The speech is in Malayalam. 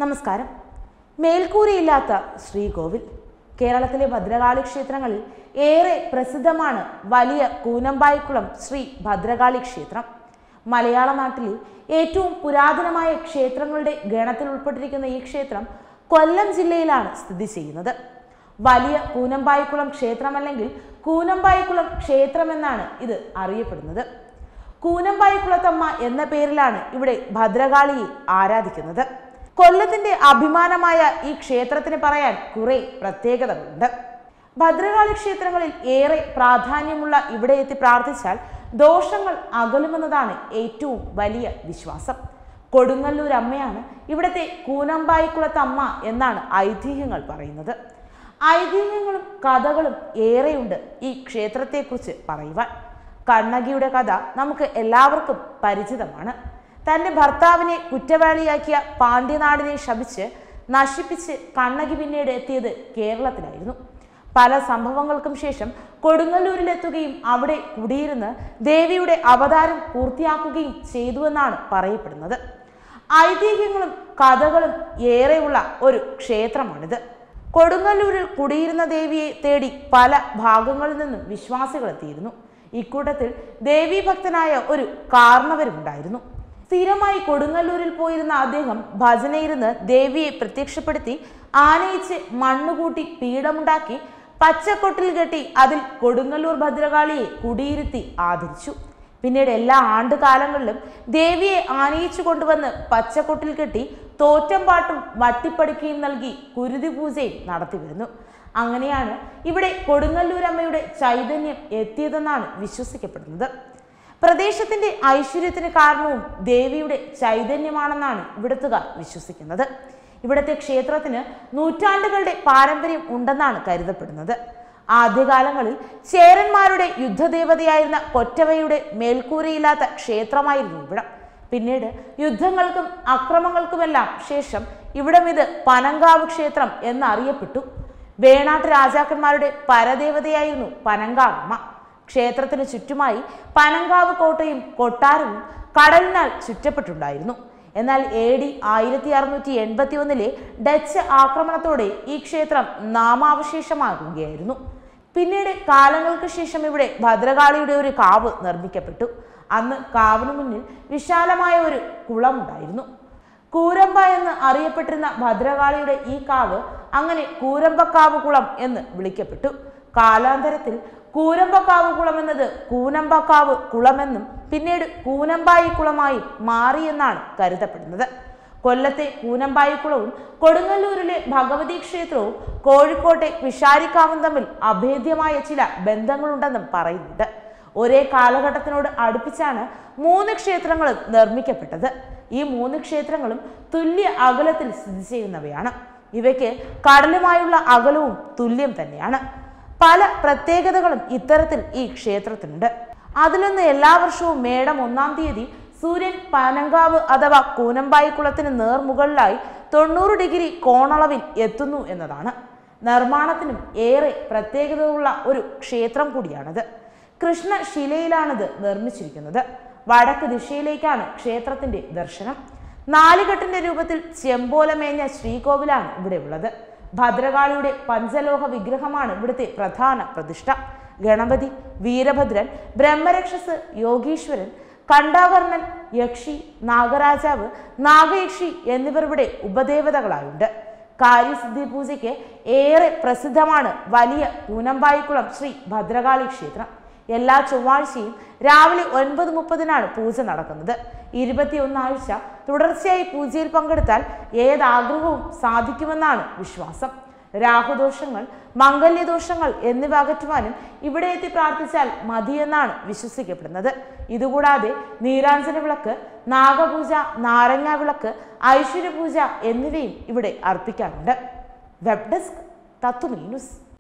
നമസ്കാരം മേൽക്കൂരയില്ലാത്ത ശ്രീകോവിൽ കേരളത്തിലെ ഭദ്രകാളി ക്ഷേത്രങ്ങളിൽ ഏറെ പ്രസിദ്ധമാണ് വലിയ കൂനമ്പായിക്കുളം ശ്രീ ഭദ്രകാളി ക്ഷേത്രം മലയാള നാട്ടിലെ ഏറ്റവും പുരാതനമായ ക്ഷേത്രങ്ങളുടെ ഗണത്തിൽ ഉൾപ്പെട്ടിരിക്കുന്ന ഈ ക്ഷേത്രം കൊല്ലം ജില്ലയിലാണ് സ്ഥിതി ചെയ്യുന്നത് വലിയ കൂനമ്പായിക്കുളം ക്ഷേത്രമല്ലെങ്കിൽ കൂനമ്പായിക്കുളം ക്ഷേത്രമെന്നാണ് ഇത് അറിയപ്പെടുന്നത് കൂനമ്പായിക്കുളത്തമ്മ എന്ന പേരിലാണ് ഇവിടെ ഭദ്രകാളിയെ ആരാധിക്കുന്നത് കൊല്ലത്തിന്റെ അഭിമാനമായ ഈ ക്ഷേത്രത്തിന് പറയാൻ കുറെ പ്രത്യേകതകളുണ്ട് ഭദ്രകാളി ക്ഷേത്രങ്ങളിൽ ഏറെ പ്രാധാന്യമുള്ള ഇവിടെ എത്തി പ്രാർത്ഥിച്ചാൽ ദോഷങ്ങൾ അകലുമെന്നതാണ് ഏറ്റവും വലിയ വിശ്വാസം കൊടുങ്ങല്ലൂർ അമ്മയാണ് ഇവിടുത്തെ കൂനമ്പായിക്കുളത്തമ്മ എന്നാണ് ഐതിഹ്യങ്ങൾ പറയുന്നത് ഐതിഹ്യങ്ങളും കഥകളും ഏറെയുണ്ട് ഈ ക്ഷേത്രത്തെക്കുറിച്ച് പറയുവാൻ കണ്ണകിയുടെ കഥ നമുക്ക് എല്ലാവർക്കും പരിചിതമാണ് തൻ്റെ ഭർത്താവിനെ കുറ്റവാളിയാക്കിയ പാണ്ഡ്യനാടിനെ ശപിച്ച് നശിപ്പിച്ച് കണ്ണകി പിന്നീട് എത്തിയത് കേരളത്തിലായിരുന്നു പല സംഭവങ്ങൾക്കും ശേഷം കൊടുങ്ങല്ലൂരിലെത്തുകയും അവിടെ കുടിയിരുന്ന് ദേവിയുടെ അവതാരം പൂർത്തിയാക്കുകയും ചെയ്തുവെന്നാണ് പറയപ്പെടുന്നത് ഐതിഹ്യങ്ങളും കഥകളും ഏറെയുള്ള ഒരു ക്ഷേത്രമാണിത് കൊടുങ്ങല്ലൂരിൽ കുടിയിരുന്ന ദേവിയെ തേടി പല ഭാഗങ്ങളിൽ നിന്നും വിശ്വാസികൾ എത്തിയിരുന്നു ഇക്കൂട്ടത്തിൽ ദേവീഭക്തനായ ഒരു കാരണവരുമുണ്ടായിരുന്നു സ്ഥിരമായി കൊടുങ്ങല്ലൂരിൽ പോയിരുന്ന അദ്ദേഹം ഭജനയിരുന്ന് ദേവിയെ പ്രത്യക്ഷപ്പെടുത്തി ആനയിച്ച് മണ്ണുകൂട്ടി പീഠമുണ്ടാക്കി പച്ചക്കൊട്ടിൽ കെട്ടി അതിൽ കൊടുങ്ങല്ലൂർ ഭദ്രകാളിയെ കുടിയിരുത്തി ആദരിച്ചു പിന്നീട് എല്ലാ ആണ്ടുകാലങ്ങളിലും ദേവിയെ ആനയിച്ചു കൊണ്ടുവന്ന് പച്ചക്കൊട്ടിൽ കെട്ടി തോറ്റം പാട്ടും വട്ടിപ്പടിക്കയും നൽകി കുരുതി പൂജയും നടത്തിവരുന്നു അങ്ങനെയാണ് ഇവിടെ കൊടുങ്ങല്ലൂരമ്മയുടെ ചൈതന്യം എത്തിയതെന്നാണ് വിശ്വസിക്കപ്പെടുന്നത് പ്രദേശത്തിന്റെ ഐശ്വര്യത്തിന് കാരണവും ദേവിയുടെ ചൈതന്യമാണെന്നാണ് ഇവിടുത്തുകാർ വിശ്വസിക്കുന്നത് ഇവിടുത്തെ ക്ഷേത്രത്തിന് നൂറ്റാണ്ടുകളുടെ പാരമ്പര്യം ഉണ്ടെന്നാണ് കരുതപ്പെടുന്നത് ആദ്യകാലങ്ങളിൽ ചേരന്മാരുടെ യുദ്ധദേവതയായിരുന്ന കൊറ്റവയുടെ മേൽക്കൂരയില്ലാത്ത ക്ഷേത്രമായിരുന്നു ഇവിടം പിന്നീട് യുദ്ധങ്ങൾക്കും അക്രമങ്ങൾക്കുമെല്ലാം ശേഷം ഇവിടം ഇത് പനങ്കാവ് ക്ഷേത്രം എന്നറിയപ്പെട്ടു വേണാട്ട് രാജാക്കന്മാരുടെ പരദേവതയായിരുന്നു പനങ്കാവമ്മ ക്ഷേത്രത്തിന് ചുറ്റുമായി പനങ്കാവ് കോട്ടയും കൊട്ടാരവും കടലിനാൽ ചുറ്റപ്പെട്ടുണ്ടായിരുന്നു എന്നാൽ എ ഡി ആയിരത്തി അറുന്നൂറ്റി എൺപത്തി ഒന്നിലെ ഡച്ച് ആക്രമണത്തോടെ ഈ ക്ഷേത്രം നാമാവശേഷമാകുകയായിരുന്നു പിന്നീട് കാലങ്ങൾക്ക് ശേഷം ഇവിടെ ഭദ്രകാളിയുടെ ഒരു കാവ് നിർമ്മിക്കപ്പെട്ടു അന്ന് കാവിന് മുന്നിൽ വിശാലമായ ഒരു കുളമുണ്ടായിരുന്നു കൂരമ്പ എന്ന് അറിയപ്പെട്ടിരുന്ന ഭദ്രകാളിയുടെ ഈ കാവ് അങ്ങനെ കൂരമ്പക്കാവ് കുളം എന്ന് വിളിക്കപ്പെട്ടു കാലാന്തരത്തിൽ കൂരമ്പക്കാവ് കുളം എന്നത് കൂനമ്പക്കാവ് കുളമെന്നും പിന്നീട് കൂനമ്പായി കുളമായി മാറിയെന്നാണ് കരുതപ്പെടുന്നത് കൊല്ലത്തെ കൂനമ്പായി കുളവും കൊടുങ്ങല്ലൂരിലെ ഭഗവതി ക്ഷേത്രവും കോഴിക്കോട്ടെ വിഷാരിക്കാവും തമ്മിൽ അഭേദ്യമായ ചില ബന്ധങ്ങളുണ്ടെന്നും പറയുന്നുണ്ട് ഒരേ കാലഘട്ടത്തിനോട് അടുപ്പിച്ചാണ് മൂന്ന് ക്ഷേത്രങ്ങളും നിർമ്മിക്കപ്പെട്ടത് ഈ മൂന്ന് ക്ഷേത്രങ്ങളും തുല്യ അകലത്തിൽ സ്ഥിതി ചെയ്യുന്നവയാണ് ഇവയ്ക്ക് കടലുമായുള്ള അകലവും തുല്യം തന്നെയാണ് പല പ്രത്യേകതകളും ഇത്തരത്തിൽ ഈ ക്ഷേത്രത്തിനുണ്ട് അതിലൊന്ന് എല്ലാ വർഷവും മേടം ഒന്നാം തീയതി സൂര്യൻ പനങ്കാവ് അഥവാ കൂനമ്പായിക്കുളത്തിന് നേർമുകളിലായി തൊണ്ണൂറ് ഡിഗ്രി കോണളവിൽ എത്തുന്നു എന്നതാണ് നിർമ്മാണത്തിനും ഏറെ പ്രത്യേകതയുള്ള ഒരു ക്ഷേത്രം കൂടിയാണിത് കൃഷ്ണശിലയിലാണിത് നിർമ്മിച്ചിരിക്കുന്നത് വടക്ക് ദിശയിലേക്കാണ് ക്ഷേത്രത്തിന്റെ ദർശനം നാലുകെട്ടിന്റെ രൂപത്തിൽ ചെമ്പോലമേഞ്ഞ ശ്രീകോവിലാണ് ഇവിടെ ഉള്ളത് ഭദ്രകാളിയുടെ പഞ്ചലോഹ വിഗ്രഹമാണ് ഇവിടുത്തെ പ്രധാന പ്രതിഷ്ഠ ഗണപതി വീരഭദ്രൻ ബ്രഹ്മരക്ഷസ് യോഗീശ്വരൻ കണ്ടാകർണൻ യക്ഷി നാഗരാജാവ് നാഗയക്ഷി എന്നിവർ ഇവിടെ ഉപദേവതകളായുണ്ട് കാര്യസിദ്ധി പൂജയ്ക്ക് ഏറെ പ്രസിദ്ധമാണ് വലിയ പൂനമ്പായിക്കുളം ശ്രീ ഭദ്രകാളി ക്ഷേത്രം എല്ലാ ചൊവ്വാഴ്ചയും രാവിലെ ഒൻപത് മുപ്പതിനാണ് പൂജ നടക്കുന്നത് ഇരുപത്തിയൊന്നാഴ്ച തുടർച്ചയായി പൂജയിൽ പങ്കെടുത്താൽ ഏതാഗ്രഹവും സാധിക്കുമെന്നാണ് വിശ്വാസം രാഹുദോഷങ്ങൾ മംഗല്യദോഷങ്ങൾ എന്നിവ അകറ്റുവാനും ഇവിടെ എത്തി പ്രാർത്ഥിച്ചാൽ മതിയെന്നാണ് വിശ്വസിക്കപ്പെടുന്നത് ഇതുകൂടാതെ നീരാഞ്ജന വിളക്ക് നാഗപൂജ നാരങ്ങ വിളക്ക് ഐശ്വര്യപൂജ എന്നിവയും ഇവിടെ അർപ്പിക്കാറുണ്ട് വെബ് ഡെസ്ക് തത്വമീ ന്യൂസ്